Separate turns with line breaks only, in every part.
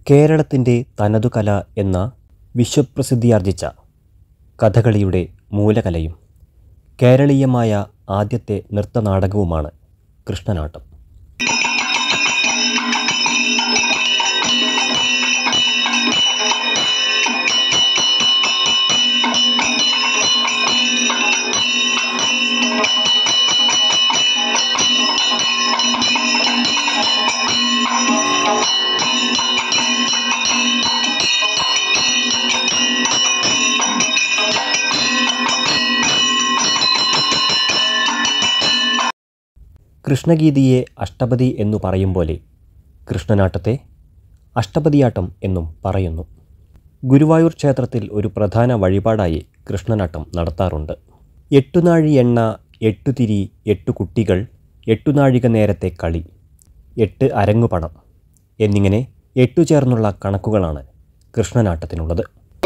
കേരളത്തിൻ്റെ തനതുകല എന്ന വിശ്വപ്രസിദ്ധിയാർജിച്ച കഥകളിയുടെ മൂലകലയും കേരളീയമായ ആദ്യത്തെ നൃത്തനാടകവുമാണ് കൃഷ്ണനാട്ടം കൃഷ്ണഗീതിയെ അഷ്ടപതി എന്നു പറയും പോലെ കൃഷ്ണനാട്ടത്തെ അഷ്ടപതിയാട്ടം എന്നും പറയുന്നു ഗുരുവായൂർ ക്ഷേത്രത്തിൽ ഒരു പ്രധാന വഴിപാടായി കൃഷ്ണനാട്ടം നടത്താറുണ്ട് എട്ടുനാഴി എണ്ണ എട്ടുതിരി എട്ടു കുട്ടികൾ എട്ടുനാഴിക നേരത്തെ കളി എട്ട് അരങ്ങുപണം എന്നിങ്ങനെ എട്ടു ചേർന്നുള്ള കണക്കുകളാണ് കൃഷ്ണനാട്ടത്തിനുള്ളത്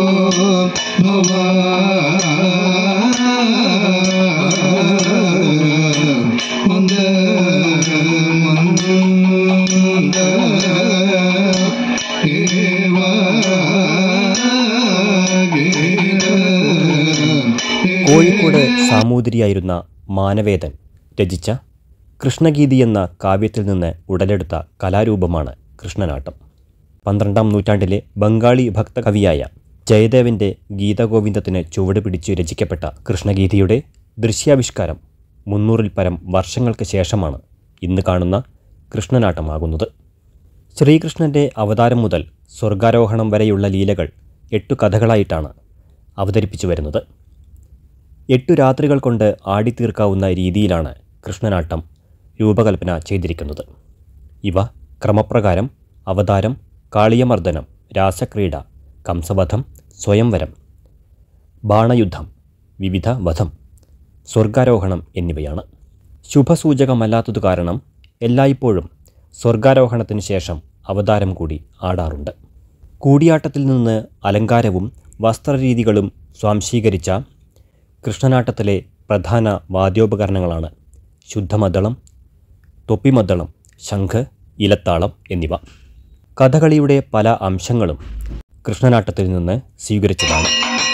കോഴിക്കോട് സാമൂതിരിയായിരുന്ന മാനവേദൻ രചിച്ച കൃഷ്ണഗീതി എന്ന കാവ്യത്തിൽ നിന്ന് ഉടലെടുത്ത കലാരൂപമാണ് കൃഷ്ണനാട്ടം പന്ത്രണ്ടാം നൂറ്റാണ്ടിലെ ബംഗാളി ഭക്തകവിയായ ജയദേവൻ്റെ ഗീതഗോവിന്ദത്തിന് ചുവട് പിടിച്ച് രചിക്കപ്പെട്ട കൃഷ്ണഗീതിയുടെ ദൃശ്യാവിഷ്കാരം മുന്നൂറിൽ പരം വർഷങ്ങൾക്ക് ശേഷമാണ് ഇന്ന് കാണുന്ന കൃഷ്ണനാട്ടമാകുന്നത് ശ്രീകൃഷ്ണൻ്റെ അവതാരം മുതൽ സ്വർഗാരോഹണം വരെയുള്ള ലീലകൾ എട്ടു കഥകളായിട്ടാണ് അവതരിപ്പിച്ചു വരുന്നത് എട്ടു രാത്രികൾ കൊണ്ട് ആടിത്തീർക്കാവുന്ന രീതിയിലാണ് കൃഷ്ണനാട്ടം രൂപകൽപ്പന ചെയ്തിരിക്കുന്നത് ഇവ ക്രമപ്രകാരം അവതാരം കാളിയമർദ്ദനം രാസക്രീഡ കംസവധം സ്വയംവരം ബാണയുദ്ധം വിവിധ വധം സ്വർഗാരോഹണം എന്നിവയാണ് ശുഭസൂചകമല്ലാത്തതു കാരണം എല്ലായ്പ്പോഴും സ്വർഗാരോഹണത്തിന് ശേഷം അവതാരം കൂടി ആടാറുണ്ട് കൂടിയാട്ടത്തിൽ നിന്ന് അലങ്കാരവും വസ്ത്രരീതികളും സ്വാംശീകരിച്ച കൃഷ്ണനാട്ടത്തിലെ പ്രധാന വാദ്യോപകരണങ്ങളാണ് ശുദ്ധമദ്ദളം തൊപ്പിമദ്ദളം ശംഖ് ഇലത്താളം എന്നിവ കഥകളിയുടെ പല അംശങ്ങളും കൃഷ്ണനാട്ടത്തിൽ നിന്ന് സ്വീകരിച്ചതാണ്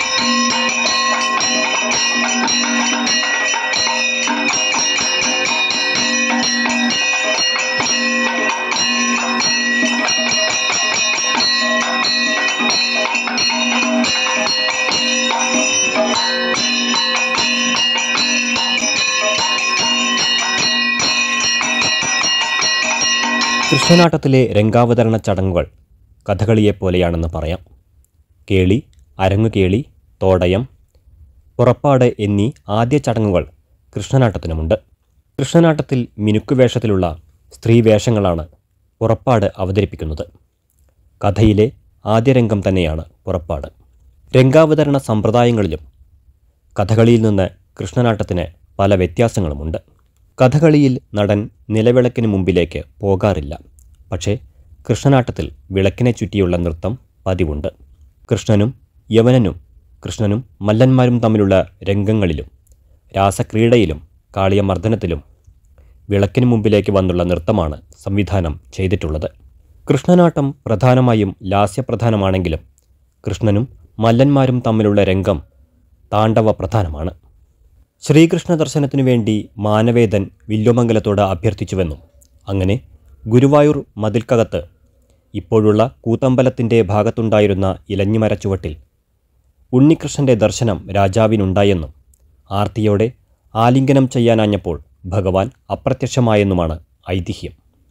കൃഷ്ണനാട്ടത്തിലെ രംഗാവതരണ ചടങ്ങുകൾ കഥകളിയെപ്പോലെയാണെന്ന് പറയാം കേളി അരങ്ങുകേളി തോടയം പുറപ്പാട് എന്നീ ആദ്യ ചടങ്ങുകൾ കൃഷ്ണനാട്ടത്തിനുമുണ്ട് കൃഷ്ണനാട്ടത്തിൽ മിനുക്കുവേഷത്തിലുള്ള സ്ത്രീവേഷങ്ങളാണ് പുറപ്പാട് അവതരിപ്പിക്കുന്നത് കഥയിലെ ആദ്യ രംഗം തന്നെയാണ് പുറപ്പാട് രംഗാവതരണ സമ്പ്രദായങ്ങളിലും കഥകളിയിൽ നിന്ന് കൃഷ്ണനാട്ടത്തിന് പല വ്യത്യാസങ്ങളുമുണ്ട് കഥകളിയിൽ നടൻ നിലവിളക്കിന് മുമ്പിലേക്ക് പോകാറില്ല പക്ഷേ കൃഷ്ണനാട്ടത്തിൽ വിളക്കിനെ ചുറ്റിയുള്ള നൃത്തം പതിവുണ്ട് കൃഷ്ണനും യവനനും കൃഷ്ണനും മല്ലന്മാരും തമ്മിലുള്ള രംഗങ്ങളിലും രാസക്രീഡയിലും കാളിയമർദ്ദനത്തിലും വിളക്കിന് മുമ്പിലേക്ക് വന്നുള്ള നൃത്തമാണ് സംവിധാനം ചെയ്തിട്ടുള്ളത് കൃഷ്ണനാട്ടം പ്രധാനമായും ലാസ്യപ്രധാനമാണെങ്കിലും കൃഷ്ണനും മല്ലന്മാരും തമ്മിലുള്ള രംഗം താണ്ഡവ പ്രധാനമാണ് ശ്രീകൃഷ്ണ ദർശനത്തിനു വേണ്ടി മാനവേദൻ വില്ലുമംഗലത്തോട് അഭ്യർത്ഥിച്ചുവെന്നും അങ്ങനെ ഗുരുവായൂർ മതിൽക്കകത്ത് ഇപ്പോഴുള്ള കൂത്തമ്പലത്തിൻ്റെ ഭാഗത്തുണ്ടായിരുന്ന ഇലഞ്ഞിമരച്ചുവട്ടിൽ ഉണ്ണികൃഷ്ണൻ്റെ ദർശനം രാജാവിനുണ്ടായെന്നും ആർത്തിയോടെ ആലിംഗനം ചെയ്യാനാഞ്ഞപ്പോൾ ഭഗവാൻ അപ്രത്യക്ഷമായെന്നുമാണ് ഐതിഹ്യം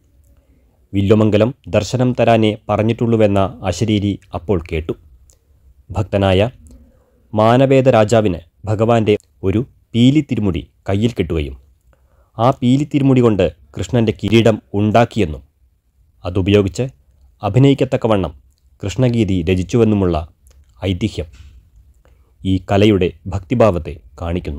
വില്ലുമംഗലം ദർശനം തരാനേ പറഞ്ഞിട്ടുള്ളൂവെന്ന അശരീരി അപ്പോൾ കേട്ടു ഭക്തനായ മാനവേദ രാജാവിന് ഭഗവാന്റെ ഒരു പീലി തിരുമുടി കയ്യിൽ കിട്ടുകയും ആ പീലി തിരുമുടി കൊണ്ട് കൃഷ്ണൻ്റെ കിരീടം ഉണ്ടാക്കിയെന്നും അതുപയോഗിച്ച് അഭിനയിക്കത്തക്കവണ്ണം കൃഷ്ണഗീതി രചിച്ചുവെന്നുമുള്ള ഐതിഹ്യം ഈ കലയുടെ ഭക്തിഭാവത്തെ കാണിക്കുന്നു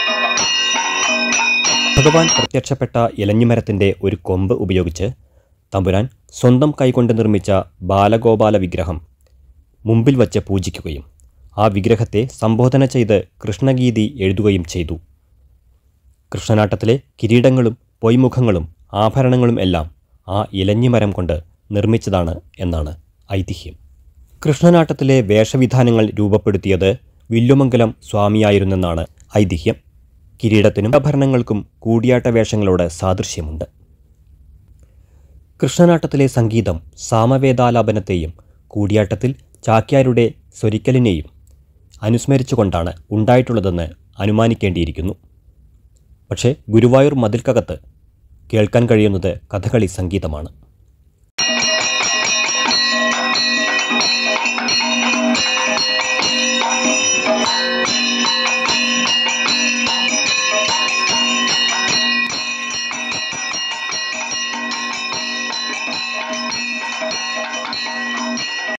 ഭഗവാൻ പ്രത്യക്ഷപ്പെട്ട ഇലഞ്ഞിമരത്തിൻ്റെ ഒരു കൊമ്പ് ഉപയോഗിച്ച് തമ്പുരാൻ സ്വന്തം കൈകൊണ്ട് നിർമ്മിച്ച ബാലഗോപാല വിഗ്രഹം മുമ്പിൽ വച്ച് പൂജിക്കുകയും ആ വിഗ്രഹത്തെ സംബോധന ചെയ്ത് കൃഷ്ണഗീതി എഴുതുകയും ചെയ്തു കൃഷ്ണനാട്ടത്തിലെ കിരീടങ്ങളും പൊയ്മുഖങ്ങളും ആഭരണങ്ങളും എല്ലാം ആ ഇലഞ്ഞിമരം കൊണ്ട് നിർമ്മിച്ചതാണ് എന്നാണ് ഐതിഹ്യം കൃഷ്ണനാട്ടത്തിലെ വേഷവിധാനങ്ങൾ രൂപപ്പെടുത്തിയത് വില്ലുമംഗലം സ്വാമിയായിരുന്നെന്നാണ് ഐതിഹ്യം കിരീടത്തിനും ആഭരണങ്ങൾക്കും കൂടിയാട്ട വേഷങ്ങളോട് സാദൃശ്യമുണ്ട് കൃഷ്ണനാട്ടത്തിലെ സംഗീതം സാമവേദാലാപനത്തെയും കൂടിയാട്ടത്തിൽ ചാക്യാരുടെ സ്വരിക്കലിനെയും അനുസ്മരിച്ചുകൊണ്ടാണ് ഉണ്ടായിട്ടുള്ളതെന്ന് അനുമാനിക്കേണ്ടിയിരിക്കുന്നു പക്ഷേ ഗുരുവായൂർ മതിൽക്കകത്ത് കേൾക്കാൻ കഴിയുന്നത് കഥകളി സംഗീതമാണ്